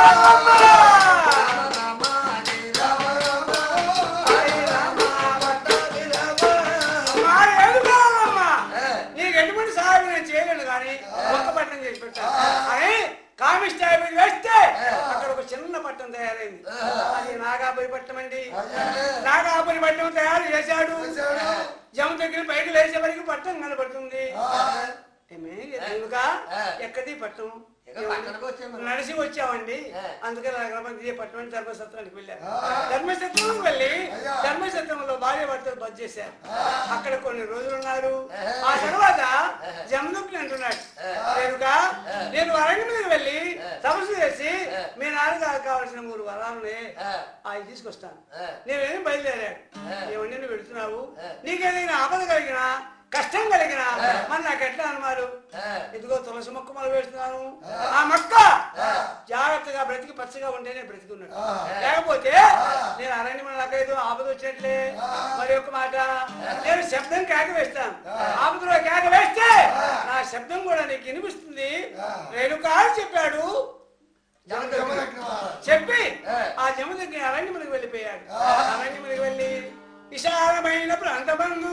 అమ్మా, ఏది కావాలమ్మా? నీకు ఎటువంటి సహాయం నేను చేయలేను కానీ ఒక్క పట్టణం చేసి పెట్టా అని కామిస్టాయి మీద వేస్తే అక్కడ ఒక చిన్న పట్టణం తయారైంది అది నాగాపరి పట్టణం అండి నాగాపరి పట్టణం తయారు చేశాడు జమ దగ్గర పైకి లేచేవరకు పట్టణం కనబడుతుంది ఏమే, ఎదురుగా ఎక్కడి పట్టణం ఇక పట్టణానికి వచ్చాము. నడిచి వచ్చామండి ఆ. అందుకని నగరమంది పట్టణం ధర్మసత్రానికి వెళ్ళారు ధర్మసత్రంకి వెళ్ళి ధర్మసత్రంలో భార్య భర్తలు బస్ చేశారు అక్కడ కొన్ని రోజులు ఉన్నారు ఆ తర్వాత జమదుకుని అంటున్నాడు నేనుగా నేను అరణ్యం మీద వెళ్ళి తపస్సు చేసి మీ నాన్నగారు కావాల్సిన మూడు వరాలని అవి తీసుకొస్తాను నేనేం బయలుదేరాడు ఏమండి నువ్వు వెళుతున్నావు నీకేదైనా ఆపద కలిగినా కష్టం కలిగినా మరి నాకు ఎట్లా అన్నారు ఇదిగో తులసి మొక్క మొదలు పెడుతున్నాను ఆ మొక్క జాగ్రత్తగా బ్రతికి పచ్చగా ఉంటేనే బ్రతికున్నాడు లేకపోతే నేను అరణ్యం నాకైతే ఆపద వచ్చినట్లే మరి ఒక మాట నేను శబ్దం కేక వేస్తాను ఆపదలో కేక వేస్తే నా శబ్దం కూడా నీకు వినిపిస్తుంది రేణుక అని చెప్పాడు చెప్పి ఆ జమ దగ్గర అరణ్యమునికి వెళ్ళిపోయాడు అరణ్యమునికి వెళ్ళి విశాలమైన ప్రాంతమందు